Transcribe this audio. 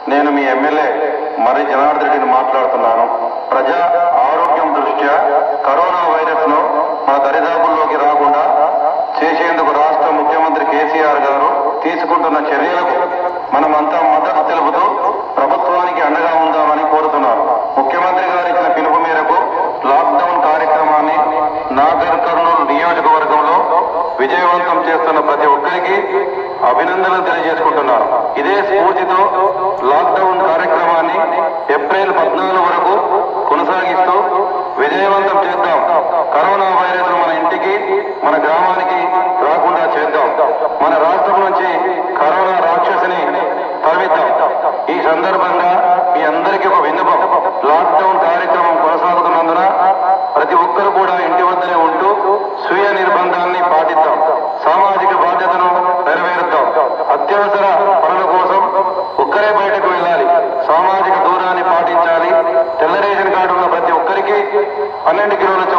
నేను మీ ఎమ్మెల్యే మరి జనార్దన్ రెడ్డిని మాట్లాడుతున్నాను ప్రజా ఆరోగ్యం దృష్ట్యా కరోనా వైరస్ ను మన దరిదాపుల్లోకి రాకుండా చేసేందుకు రాష్ట్ర ముఖ్యమంత్రి కేసీఆర్ గారు తీసుకుంటున్న చర్యలకు మనమంతా మద్దతు తెలుపుతూ ప్రభుత్వానికి అండగా ఉందామని కోరుతున్నాను ముఖ్యమంత్రి గారు ఇచ్చిన పిలుపు మేరకు లాక్డౌన్ కార్యక్రమాన్ని నాగర్ కర్నూలు నియోజకవర్గంలో విజయవంతం చేస్తున్న ప్రతి ఒక్కరికి అభినందనలు తెలియజేసుకుంటున్నాను ఇదే స్ఫూర్తితో లాక్డౌన్ కార్యక్రమాన్ని ఏప్రిల్ పద్నాలుగు వరకు కొనసాగిస్తూ విజయవంతం చేద్దాం కరోనా వైరస్ మన ఇంటికి మన గ్రామానికి రాకుండా చేద్దాం మన రాష్ట్రం నుంచి కరోనా రాక్షసిని తరిమిద్దాం ఈ సందర్భంగా మీ అందరికీ ఒక విన్నపం లాక్డౌన్ కార్యక్రమం కొనసాగుతున్నందున ప్రతి ఒక్కరు కూడా ఇంటి వద్దనే ఉంటూ స్వీయ నిర్బంధాన్ని పాటిద్దాం సామాజిక బాధ్యతను నెరవేరుద్దాం అత్యవసర పనుల కోసం ఒక్కరే బయటకు వెళ్ళాలి సామాజిక దూరాన్ని పాటించాలి తెల్ల రేషన్ కార్డు ఉన్న ప్రతి ఒక్కరికి పన్నెండు కిలోల